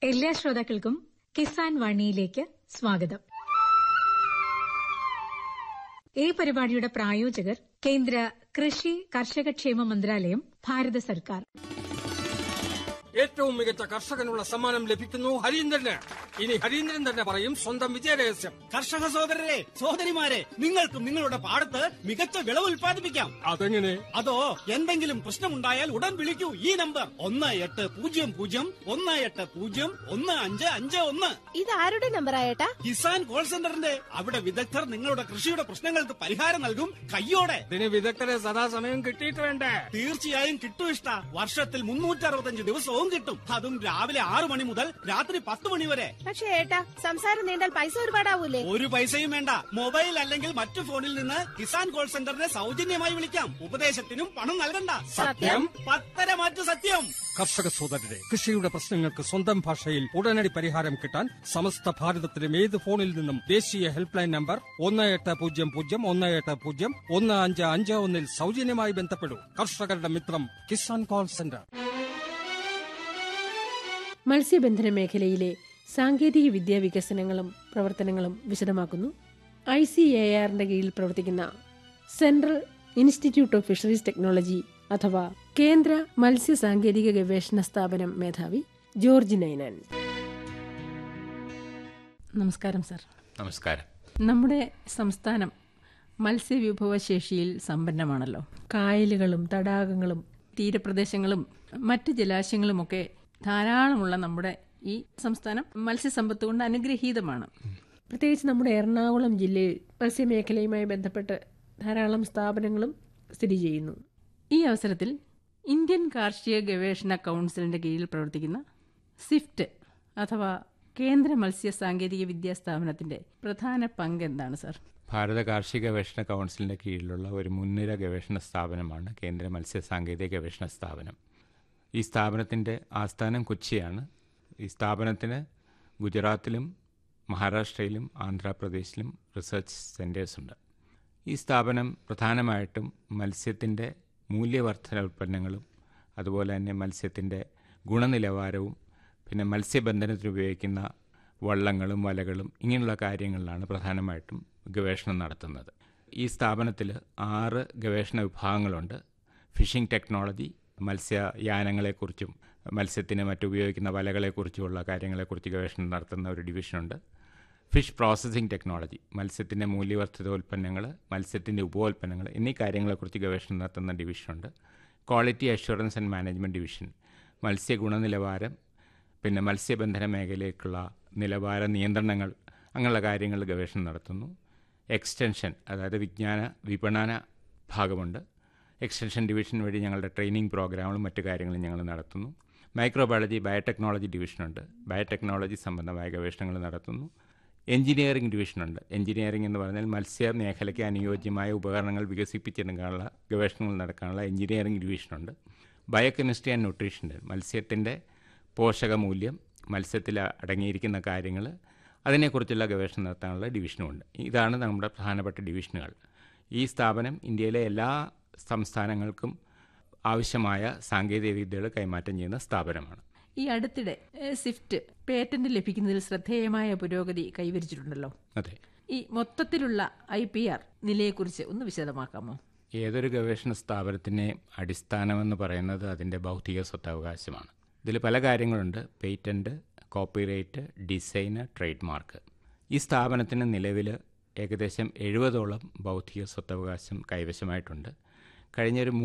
എല്ലാ ശ്രോതാക്കൾക്കും കിസാൻ വാണിയിലേക്ക് സ്വാഗതം ഈ പരിപാടിയുടെ പ്രായോജകർ കേന്ദ്ര കൃഷി കർഷകക്ഷേമ മന്ത്രാലയം ഭാരത സർക്കാർ ഏറ്റവും മികച്ച കർഷകനുള്ള സമ്മാനം ലഭിക്കുന്നു ഹരീന്ദ്രന് ഇനി ഹരീന്ദ്രൻ തന്നെ പറയും സ്വന്തം വിജയരഹസ്യം കർഷക സഹോദരരെ സഹോദരിമാരെ നിങ്ങൾക്കും നിങ്ങളുടെ പാടത്ത് മികച്ച വിളവ് ഉൽപ്പാദിപ്പിക്കാം അതെങ്ങനെ അതോ എന്തെങ്കിലും പ്രശ്നമുണ്ടായാൽ ഉടൻ വിളിക്കൂ ഈ നമ്പർ ഒന്ന് എട്ട് പൂജ്യം പൂജ്യം ഒന്ന് എട്ട് പൂജ്യം ഒന്ന് അഞ്ച് അഞ്ച് ഒന്ന് ഇതാരുടെ നമ്പറായേട്ടാ കിസാൻ കോൾ സെന്ററിന്റെ അവിടെ വിദഗ്ധർ നിങ്ങളുടെ കൃഷിയുടെ പ്രശ്നങ്ങൾക്ക് പരിഹാരം നൽകും കയ്യോടെ ഇതിന് വിദഗ്ധരെ സദാസമയം കിട്ടിയിട്ട് വേണ്ടേ തീർച്ചയായും കിട്ടും ഇഷ്ട വർഷത്തിൽ മുന്നൂറ്റി അറുപത്തഞ്ച് ദിവസവും കിട്ടും അതും രാവിലെ ആറു മണി മുതൽ രാത്രി പത്ത് മണി വരെ പക്ഷേ ഏട്ടാ സംസാരം നീണ്ടാൽ പൈസ ഒരുപാടാവൂലേ ഒരു പൈസയും വേണ്ട മൊബൈൽ അല്ലെങ്കിൽ മറ്റു ഫോണിൽ നിന്ന് കിസാൻ കോൾ സെന്ററിനെ സൗജന്യമായി വിളിക്കാം ഉപദേശത്തിനും പണം നൽകണ്ട സത്യം? പത്തര മാറ്റു സത്യം കർഷക സോദരരെ കൃഷിയുടെ പ്രശ്നങ്ങൾക്ക് സ്വന്തം ഭാഷയിൽ ഉടനടി പരിഹാരം കിട്ടാൻ സമസ്ത ഭാരതത്തിലും ഏത് ഫോണിൽ നിന്നും ദേശീയ ഹെൽപ്പ് ലൈൻ നമ്പർ ഒന്ന് എട്ട് പൂജ്യം പൂജ്യം ഒന്ന് എട്ട് പൂജ്യം ഒന്ന് അഞ്ച് അഞ്ച് ഒന്നിൽ സൗജന്യമായി ബന്ധപ്പെടൂ കർഷകരുടെ മിത്രം കിസാൻ കോൾ സെന്റർ മത്സ്യബന്ധന മേഖലയിലെ സാങ്കേതിക വിദ്യാ വികസനങ്ങളും പ്രവർത്തനങ്ങളും വിശദമാക്കുന്നു ഐ സി എ ആറിന്റെ കീഴിൽ പ്രവർത്തിക്കുന്ന central institute of fisheries technology അഥവാ കേന്ദ്ര മത്സ്യ സാങ്കേതിക ഗവേഷണ സ്ഥാപനം മേധാവി ജോർജ് നൈനാൻ നമസ്കാരം സർ നമസ്കാരം നമ്മുടെ സംസ്ഥാനം മത്സ്യവിഭവശേഷിയിൽ സമ്പന്നമാണല്ലോ കായലുകളും തടാകങ്ങളും തീരപ്രദേശങ്ങളും മറ്റ് ജലാശയങ്ങളുമൊക്കെ ധാരാളമുള്ള നമ്മുടെ ഈ സംസ്ഥാനം മത്സ്യസമ്പത്ത് കൊണ്ട് അനുഗ്രഹീതമാണ് പ്രത്യേകിച്ച് നമ്മുടെ എറണാകുളം ജില്ലയിൽ മത്സ്യമേഖലയുമായി ബന്ധപ്പെട്ട് ധാരാളം സ്ഥാപനങ്ങളും സ്ഥിതി ചെയ്യുന്നു ഈ അവസരത്തിൽ ഇന്ത്യൻ കാർഷിക ഗവേഷണ കൗൺസിലിന്റെ കീഴിൽ പ്രവർത്തിക്കുന്ന സിഫ്റ്റ് അഥവാ കേന്ദ്ര മത്സ്യ സാങ്കേതിക വിദ്യാ സ്ഥാപനത്തിന്റെ പ്രധാന പങ്ക് എന്താണ് സർ ഭാരത കാർഷിക ഗവേഷണ കൗൺസിലിന്റെ കീഴിലുള്ള ഒരു മുൻനിര ഗവേഷണ സ്ഥാപനമാണ് കേന്ദ്ര മത്സ്യ സാങ്കേതിക ഗവേഷണ സ്ഥാപനം ഈ സ്ഥാപനത്തിൻ്റെ ആസ്ഥാനം കൊച്ചിയാണ് ഈ സ്ഥാപനത്തിന് ഗുജറാത്തിലും മഹാരാഷ്ട്രയിലും ആന്ധ്രാപ്രദേശിലും റിസർച്ച് സെൻറ്റേഴ്സ് ഉണ്ട് ഈ സ്ഥാപനം പ്രധാനമായിട്ടും മത്സ്യത്തിൻ്റെ മൂല്യവർദ്ധന ഉൽപ്പന്നങ്ങളും അതുപോലെ തന്നെ മത്സ്യത്തിൻ്റെ ഗുണനിലവാരവും പിന്നെ മത്സ്യബന്ധനത്തിന് ഉപയോഗിക്കുന്ന വള്ളങ്ങളും വലകളും ഇങ്ങനെയുള്ള കാര്യങ്ങളിലാണ് പ്രധാനമായിട്ടും ഗവേഷണം നടത്തുന്നത് ഈ സ്ഥാപനത്തിൽ ആറ് ഗവേഷണ വിഭാഗങ്ങളുണ്ട് ഫിഷിംഗ് ടെക്നോളജി മത്സ്യയാനങ്ങളെക്കുറിച്ചും മത്സ്യത്തിന് മറ്റുപയോഗിക്കുന്ന വലകളെക്കുറിച്ചുമുള്ള കാര്യങ്ങളെക്കുറിച്ച് ഗവേഷണം നടത്തുന്ന ഒരു ഡിവിഷനുണ്ട് ഫിഷ് പ്രോസസ്സിംഗ് ടെക്നോളജി മത്സ്യത്തിൻ്റെ മൂല്യവർദ്ധിത ഉൽപ്പന്നങ്ങൾ മത്സ്യത്തിൻ്റെ ഉപോൽപ്പന്നങ്ങൾ എന്നീ കാര്യങ്ങളെക്കുറിച്ച് ഗവേഷണം നടത്തുന്ന ഡിവിഷനുണ്ട് quality assurance and management division മത്സ്യ ഗുണനിലവാരം പിന്നെ മത്സ്യബന്ധന മേഖലയിലേക്കുള്ള നിലവാര നിയന്ത്രണങ്ങൾ അങ്ങനെയുള്ള കാര്യങ്ങൾ ഗവേഷണം നടത്തുന്നു എക്സ്റ്റൻഷൻ അതായത് വിജ്ഞാന വിപണന ഭാഗമുണ്ട് എക്സ്റ്റൻഷൻ ഡിവിഷൻ വഴി ഞങ്ങളുടെ ട്രെയിനിങ് പ്രോഗ്രാമുകളും മറ്റു കാര്യങ്ങളും ഞങ്ങൾ നടത്തുന്നു മൈക്രോബയോളജി ബയോടെക്നോളജി ഡിവിഷനുണ്ട് ബയോടെക്നോളജി സംബന്ധമായ ഗവേഷണങ്ങൾ നടത്തുന്നു എഞ്ചിനീയറിംഗ് ഡിവിഷനുണ്ട് എഞ്ചിനീയറിംഗ് എന്ന് പറഞ്ഞാൽ മത്സ്യ മേഖലയ്ക്ക് അനുയോജ്യമായ ഉപകരണങ്ങൾ വികസിപ്പിച്ചെടുക്കാനുള്ള ഗവേഷണങ്ങൾ നടക്കാനുള്ള എഞ്ചിനീയറിംഗ് ഡിവിഷനുണ്ട് ബയോകെമിസ്ട്രി ആൻഡ് ന്യൂട്രീഷൻ മത്സ്യത്തിൻ്റെ പോഷകമൂല്യം മത്സ്യത്തിൽ അടങ്ങിയിരിക്കുന്ന കാര്യങ്ങൾ അതിനെക്കുറിച്ചുള്ള ഗവേഷണം നടത്താനുള്ള ഡിവിഷനുമുണ്ട് ഇതാണ് നമ്മുടെ പ്രധാനപ്പെട്ട ഡിവിഷനുകൾ ഈ സ്ഥാപനം ഇന്ത്യയിലെ എല്ലാ സംസ്ഥാനങ്ങൾക്കും ആവശ്യമായ സാങ്കേതിക വിദ്യകൾ കൈമാറ്റം ചെയ്യുന്ന സ്ഥാപനമാണ് ഈ അടുത്തിടെ ഏഹ്, സ്വിഫ്റ്റ് പേറ്റന്റ് ലഭിക്കുന്നതിൽ ശ്രദ്ധേയമായ പുരോഗതി കൈവരിച്ചിട്ടുണ്ടല്ലോ അതെ ഈ മൊത്തത്തിലുള്ള ഐ പി ആർ നിലയെക്കുറിച്ച് ഒന്ന് വിശദമാക്കാമോ ഏതൊരു ഗവേഷണ സ്ഥാപനത്തിൻ്റെയും അടിസ്ഥാനമെന്ന് പറയുന്നത് അതിൻ്റെ ബൗദ്ധിക സ്വത്തവകാശമാണ് ഇതിൽ പല കാര്യങ്ങളുണ്ട് patent copyright design trade mark ഈ സ്ഥാപനത്തിന് നിലവിൽ ഏകദേശം എഴുപതോളം ബൗദ്ധിക സ്വത്തവകാശം കൈവശമായിട്ടുണ്ട് കഴിഞ്ഞൊരു